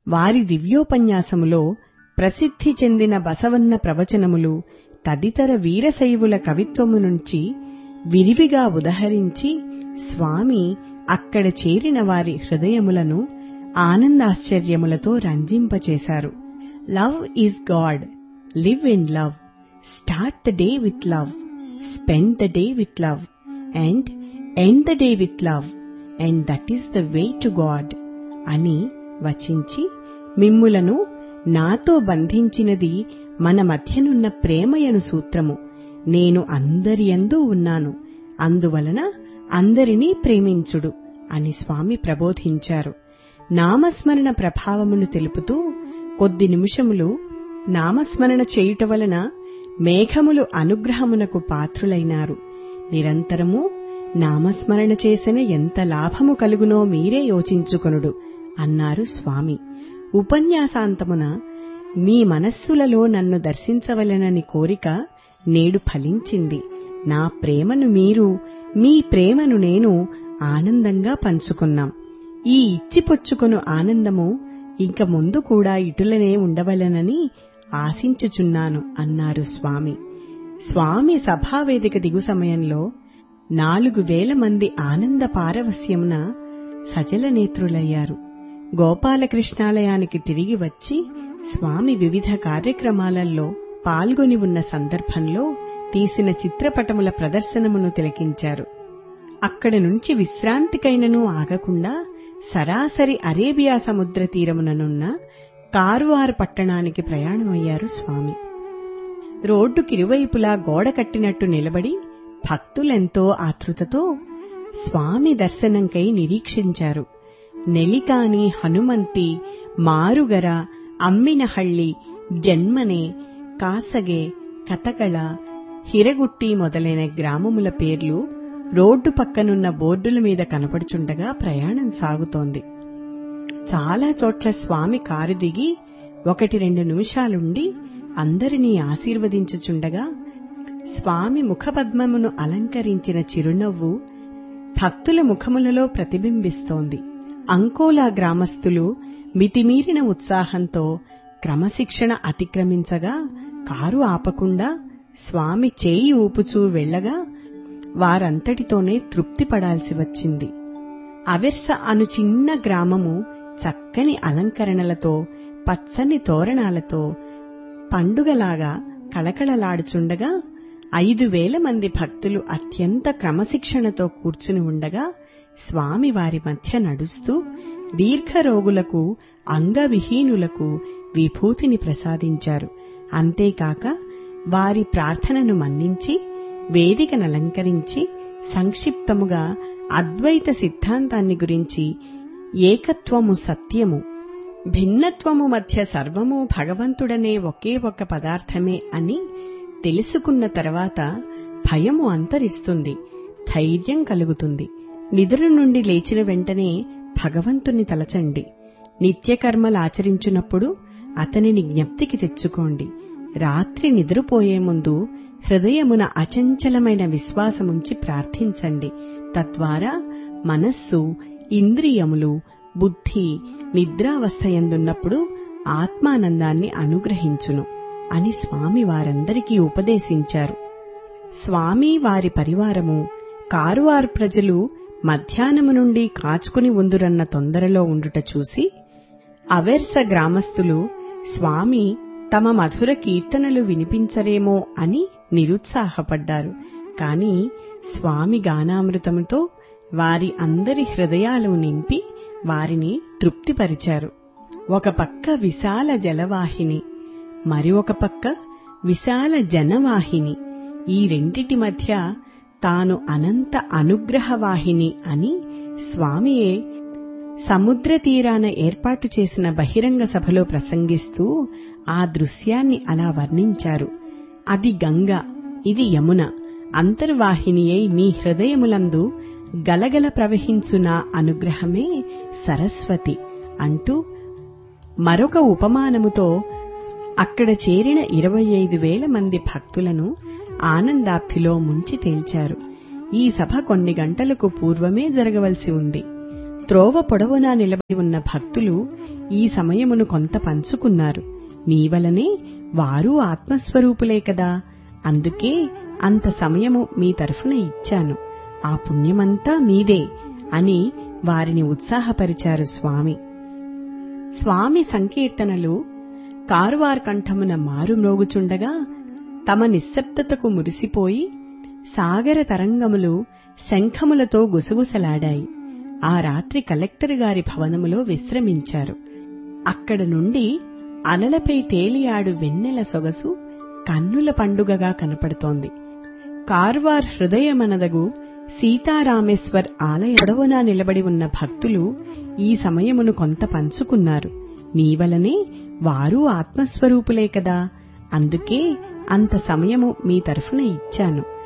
వారి దివ్యోపన్యాసములో ప్రసిద్ధి చెందిన బసవన్న ప్రవచనములు తదితర వీరశైవుల కవిత్వము నుంచి విరివిగా ఉదహరించి స్వామి అక్కడ చేరిన వారి హృదయములను ఆనందాశ్చర్యములతో రంజింపచేశారు love is God live in love start the day with love spend the day with love and end the day with love and that is the way to God అని వచించి మిమ్ములను నాతో బంధించినది మన మధ్యనున్న ప్రేమయను సూత్రము నేను అందరియందు ఉన్నాను అందువలన అందరినీ ప్రేమించుడు అని స్వామి ప్రబోధించారు నామస్మరణ ప్రభావమును తెలుపుతూ కొద్ది నిమిషములు నామస్మరణ చేయుట వలన మేఘములు అనుగ్రహమునకు పాత్రులైనారు నిరంతరము నామస్మరణ చేసిన ఎంత లాభము కలుగునో మీరే యోచించుకొనుడు అన్నారు స్వామి ఉపన్యాసాంతమున మీ మనస్సులలో నన్ను దర్శించవలెనని కోరిక నేడు ఫలించింది నా ప్రేమను మీరు మీ ప్రేమను నేను ఆనందంగా పంచుకున్నాం ఈ ఇచ్చిపుచ్చుకొను ఆనందము ఇంక ముందు కూడా ఇటులనే ఉండవలెనని ఆశించుచున్నాను అన్నారు స్వామి స్వామి సభావేదిక దిగు సమయంలో నాలుగు వేల మంది ఆనంద పారవస్యమున సజల నేత్రులయ్యారు గోపాలకృష్ణాలయానికి తిరిగి వచ్చి స్వామి వివిధ కార్యక్రమాలలో పాల్గొని ఉన్న సందర్భంలో తీసిన చిత్రపటముల ప్రదర్శనమును తిలకించారు అక్కడి నుంచి విశ్రాంతికైనను ఆగకుండా సరాసరి అరేబియా సముద్ర తీరముననున్న కారువారు పట్టణానికి ప్రయాణమయ్యారు స్వామి రోడ్డుకిరువైపులా గోడ కట్టినట్టు నిలబడి భక్తులెంతో ఆతృతతో స్వామి దర్శనంకై నిరీక్షించారు నెలికాని హనుమంతి మారుగర అమ్మినహಳ್ಳಿ జన్మనే కాసగే కతకళ హిరగుట్టి మొదలైన గ్రామముల పేర్లు రోడ్డు పక్కనున్న బోర్డుల మీద కనపడుచుండగా ప్రయాణం సాగుతోంది చాలా చోట్ల స్వామి కారు దిగి ఒకటి రెండు నిమిషాలుండి అందరినీ ఆశీర్వదించుచుండగా స్వామి ముఖపద్మమును అలంకరించిన చిరునవ్వు భక్తుల ముఖములలో ప్రతిబింబిస్తోంది అంకోలా గ్రామస్తులు మితిమీరిన ఉత్సాహంతో క్రమశిక్షణ అతిక్రమించగా కారు ఆపకుండా స్వామి చేయి ఊపుచూ వెళ్లగా వారంతటితోనే తృప్తి పడాల్సి వచ్చింది అవిర్స అను చిన్న గ్రామము చక్కని అలంకరణలతో పచ్చని తోరణాలతో పండుగలాగా కళకళలాడుచుండగా ఐదు వేల మంది భక్తులు అత్యంత క్రమశిక్షణతో కూర్చుని ఉండగా స్వామి వారి మధ్య నడుస్తూ దీర్ఘరోగులకు అంగవిహీనులకు విభూతిని ప్రసాదించారు అంతేకాక వారి ప్రార్థనను మన్నించి వేదికనలంకరించి సంక్షిప్తముగా అద్వైత సిద్ధాంతాన్ని గురించి ఏకత్వము సత్యము భిన్నత్వము మధ్య సర్వము భగవంతుడనే ఒకే ఒక పదార్థమే అని తెలుసుకున్న తర్వాత భయము అంతరిస్తుంది ధైర్యం కలుగుతుంది నిద్ర నుండి లేచిన వెంటనే భగవంతుని తలచండి నిత్యకర్మలాచరించినప్పుడు అతనిని జ్ఞప్తికి తెచ్చుకోండి రాత్రి నిద్రపోయే ముందు హృదయమున అచంచలమైన విశ్వాసముంచి ప్రార్థించండి తద్వారా మనస్సు ఇంద్రియములు బుద్ధి నిద్రావస్థయందున్నప్పుడు ఆత్మానందాన్ని అనుగ్రహించును అని స్వామి వారందరికీ ఉపదేశించారు స్వామి వారి పరివారము కారువారు ప్రజలు మధ్యాహ్నము నుండి కాచుకుని ఉందురన్న తొందరలో ఉండుట చూసి అవేర్స గ్రామస్తులు స్వామి తమ మధుర కీర్తనలు వినిపించరేమో అని నిరుత్సాహపడ్డారు కాని స్వామి గానామృతముతో వారి అందరి హృదయాలు నింపి వారిని తృప్తిపరిచారు ఒక పక్క విశాల జలవాహిని మరి ఒక పక్క విశాల జనవాహిని ఈ రెండిటి మధ్య తాను అనంత అనుగ్రహవాహిని అని స్వామియే సముద్ర తీరాన ఏర్పాటు చేసిన బహిరంగ సభలో ప్రసంగిస్తూ ఆ దృశ్యాన్ని అలా వర్ణించారు అది గంగ ఇది యమున అంతర్వాహినియై మీ హృదయములందు గలగల ప్రవహించున అనుగ్రహమే సరస్వతి అంటూ మరొక ఉపమానముతో అక్కడ చేరిన ఇరవై ఐదు వేల మంది భక్తులను ఆనందాప్తిలో ముంచి తేల్చారు ఈ సభ కొన్ని గంటలకు పూర్వమే జరగవలసి ఉంది త్రోవ పొడవునా నిలబడి ఉన్న భక్తులు ఈ సమయమును కొంత పంచుకున్నారు నీవలనే వారు ఆత్మస్వరూపులే కదా అందుకే అంత సమయము మీ తరఫున ఇచ్చాను ఆ పుణ్యమంతా మీదే అని వారిని ఉత్సాహపరిచారు స్వామి స్వామి సంకీర్తనలు కారువార్ కంఠమున మారుమ్రోగుచుండగా తమ నిశ్శబ్దతకు మురిసిపోయి సాగర తరంగములు శంఖములతో గుసగుసలాడాయి ఆ రాత్రి కలెక్టర్ గారి భవనములో విశ్రమించారు అక్కడ నుండి అలలపై తేలియాడు వెన్నెల సొగసు కన్నుల పండుగగా కనపడుతోంది కార్వార్ హృదయమనదగు సీతారామేశ్వర్ ఆలయ పొడవునా నిలబడి ఉన్న భక్తులు ఈ సమయమును కొంత పంచుకున్నారు నీవలనే వారు ఆత్మస్వరూపులే కదా అందుకే అంత సమయము మీ తరఫున ఇచ్చాను